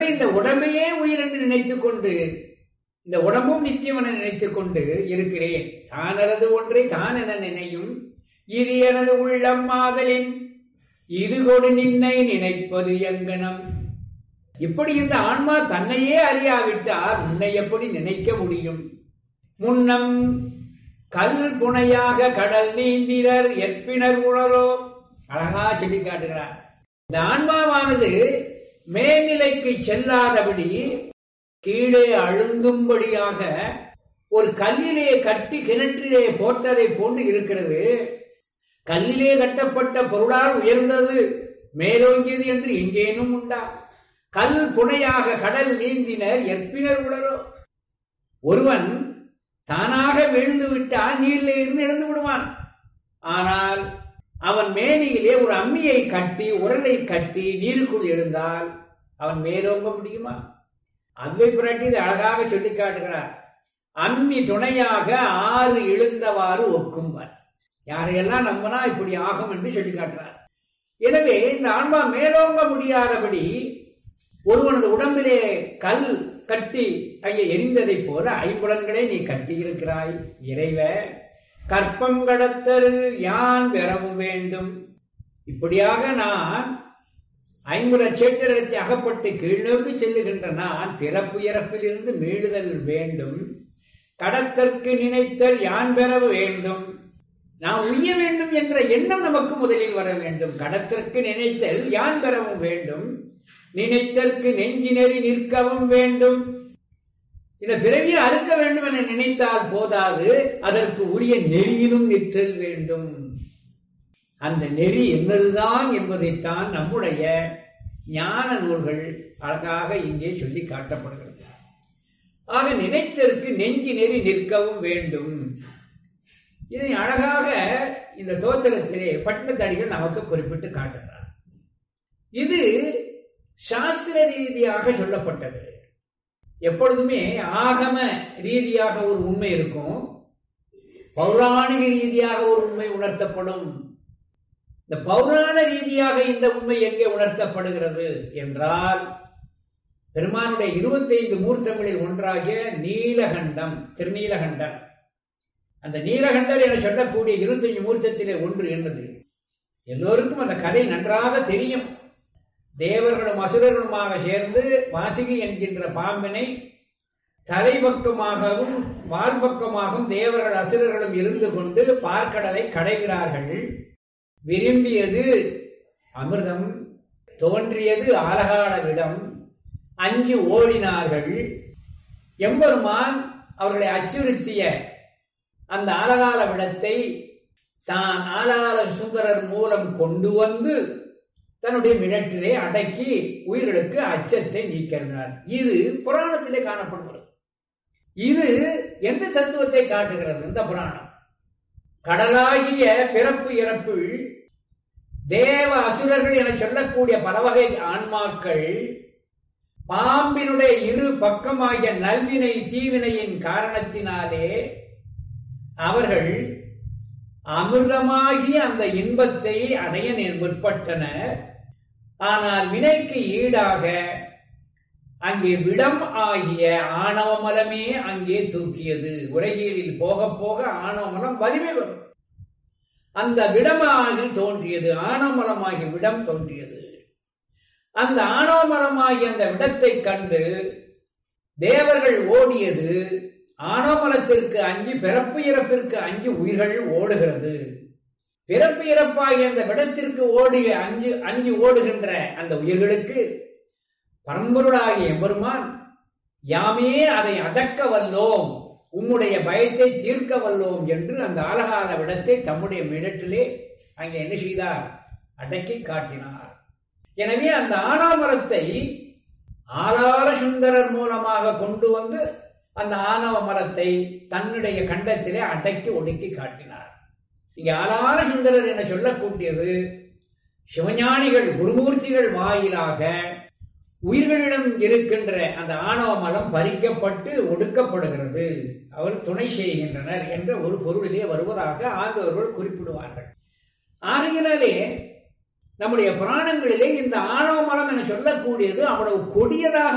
தன்னை இந்த உடம்பையே உயிர் என்று நினைத்துக் கொண்டு இந்த உடம்பும் நித்தியம் என நினைத்துக் கொண்டு இருக்கிறேன் தானது ஒன்றை தான் என நினையும் இது எனது உள்ளம் மாதலின் இது கொடு நின்னை நினைப்பது எங்கனம் இப்படி இந்த ஆன்மா தன்னையே அறியாவிட்டால் உன்னை எப்படி நினைக்க முடியும் முன்னம் கல் புனையாக கடல் நீந்திரர் எற்பினர் உணரோ அழகா சொல்லி காட்டுகிறார் இந்த ஆன்மாவானது மேல்நிலைக்கு செல்லாதபடி கீழே அழுந்தும்படியாக ஒரு கல்லிலே கட்டி கிணற்றிலே போட்டதை போன்று இருக்கிறது கல்லிலே கட்டப்பட்ட பொருளால் உயர்ந்தது மேலோங்கியது என்று எங்கேனும் உண்டா கல் புனையாக கடல் நீந்தினர் எற்பினர் உளரோ ஒருவன் தானாக வீழ்ந்து விட்டால் நீரில் இருந்து இழந்து விடுவான் ஆனால் அவன் மேனியிலே ஒரு அம்மியை கட்டி உரலை கட்டி நீருக்குள் எழுந்தால் அவன் மேலோங்க முடியுமா அவ்வை புரட்டி இதை அழகாக சொல்லி காட்டுகிறார் அம்மி துணையாக ஆறு இழுந்தவாறு ஒக்கும்பார் யாரையெல்லாம் நம்பினா இப்படி ஆகும் என்று சொல்லி காட்டுறார் எனவே இந்த ஆன்மா மேலோங்க முடியாதபடி ஒருவனது உடம்பிலே கல் கட்டி அங்கே எரிந்ததைப் போல ஐம்புலன்களை நீ கட்டி இருக்கிறாய் இறைவ கற்பங்கடத்தல் யான் பெறவும் வேண்டும் இப்படியாக நான் ஐம்புல சேட்டரத்தை அகப்பட்டு கீழ்நோக்கி செல்லுகின்ற நான் பிறப்பு இறப்பிலிருந்து மீளுதல் வேண்டும் கடத்தற்கு நினைத்தல் யான் பெற வேண்டும் நான் உய்ய வேண்டும் என்ற எண்ணம் நமக்கு முதலில் வர வேண்டும் கடத்திற்கு நினைத்தல் யான் பெறவும் வேண்டும் நினைத்தற்கு நெஞ்சி நெறி நிற்கவும் வேண்டும் இந்த பிறவியை அறுக்க வேண்டும் என நினைத்தால் போதாது அதற்கு உரிய நெறியிலும் நிற்றல் வேண்டும் அந்த நெறி என்னதுதான் என்பதைத்தான் நம்முடைய ஞான நூல்கள் அழகாக இங்கே சொல்லி காட்டப்படுகிறது ஆக நினைத்தற்கு நெஞ்சி நெறி நிற்கவும் வேண்டும் இதை அழகாக இந்த தோத்திரத்திலே பட்டினத்தடிகள் நமக்கு குறிப்பிட்டு காட்டுகிறார் இது சாஸ்திர ரீதியாக சொல்லப்பட்டது எப்பொழுதுமே ஆகம ரீதியாக ஒரு உண்மை இருக்கும் பௌராணிக ரீதியாக ஒரு உண்மை உணர்த்தப்படும் இந்த பௌராண ரீதியாக இந்த உண்மை எங்கே உணர்த்தப்படுகிறது என்றால் பெருமானுடைய இருபத்தைந்து மூர்த்தங்களில் ஒன்றாகிய நீலகண்டம் திருநீலகண்டம் அந்த நீலகண்டர் என சொல்லக்கூடிய இருபத்தஞ்சு மூர்த்தத்திலே ஒன்று என்னது எல்லோருக்கும் அந்த கதை நன்றாக தெரியும் தேவர்களும் அசுரர்களுமாக சேர்ந்து வாசுகி என்கின்ற பாம்பினை தலைபக்கமாகவும் வால்பக்கமாகவும் தேவர்கள் அசுரர்களும் இருந்து கொண்டு பார்க்கடலை கடைகிறார்கள் விரும்பியது அமிர்தம் தோன்றியது ஆலகாலவிடம் அஞ்சு ஓடினார்கள் எம்பெருமான் அவர்களை அச்சுறுத்திய அந்த ஆலகால விடத்தை தான் ஆலால சுந்தரர் மூலம் கொண்டு வந்து தன்னுடைய மிடற்றிலே அடக்கி உயிர்களுக்கு அச்சத்தை நீக்கிறார் இது புராணத்திலே காணப்படுகிறது இது எந்த தத்துவத்தை காட்டுகிறது இந்த புராணம் கடலாகிய பிறப்பு இறப்பு தேவ அசுரர்கள் என சொல்லக்கூடிய பல வகை ஆன்மாக்கள் பாம்பினுடைய இரு பக்கமாகிய நல்வினை தீவினையின் காரணத்தினாலே அவர்கள் அமிர்தமாகிய அந்த இன்பத்தை அடைய முற்பட்டனர் ஆனால் வினைக்கு ஈடாக அங்கே விடம் ஆகிய ஆணவமலமே அங்கே தூக்கியது உலகியலில் போக போக ஆணவமலம் வலிமை வரும் அந்த விடமாகி தோன்றியது ஆணவமலமாகி விடம் தோன்றியது அந்த ஆணவமலமாகி அந்த விடத்தை கண்டு தேவர்கள் ஓடியது ஆணவமலத்திற்கு அஞ்சு பிறப்பு இறப்பிற்கு அஞ்சு உயிர்கள் ஓடுகிறது பிறப்பு இறப்பாகிய அந்த விடத்திற்கு ஓடிய அஞ்சு அஞ்சு ஓடுகின்ற அந்த உயிர்களுக்கு பரம்பொருளாகிய எம்பெருமான் யாமே அதை அடக்க வல்லோம் உம்முடைய பயத்தை தீர்க்க வல்லோம் என்று அந்த ஆலகால விடத்தை தம்முடைய மிடத்திலே அங்கே என்ன செய்தார் அடக்கி காட்டினார் எனவே அந்த ஆனாமரத்தை ஆலார சுந்தரர் மூலமாக கொண்டு வந்து அந்த ஆணவ மரத்தை தன்னுடைய கண்டத்திலே அடக்கி ஒடுக்கி காட்டினார் இங்கே ஆலார சுந்தரர் என சொல்லக்கூடியது சிவஞானிகள் குருமூர்த்திகள் வாயிலாக உயிர்களிடம் இருக்கின்ற அந்த ஆணவ மலம் பறிக்கப்பட்டு ஒடுக்கப்படுகிறது அவர் துணை செய்கின்றனர் என்ற ஒரு பொருளிலே வருவதாக ஆண்டவர்கள் குறிப்பிடுவார்கள் ஆகையினாலே நம்முடைய புராணங்களிலே இந்த ஆணவ மலம் என சொல்லக்கூடியது அவ்வளவு கொடியதாக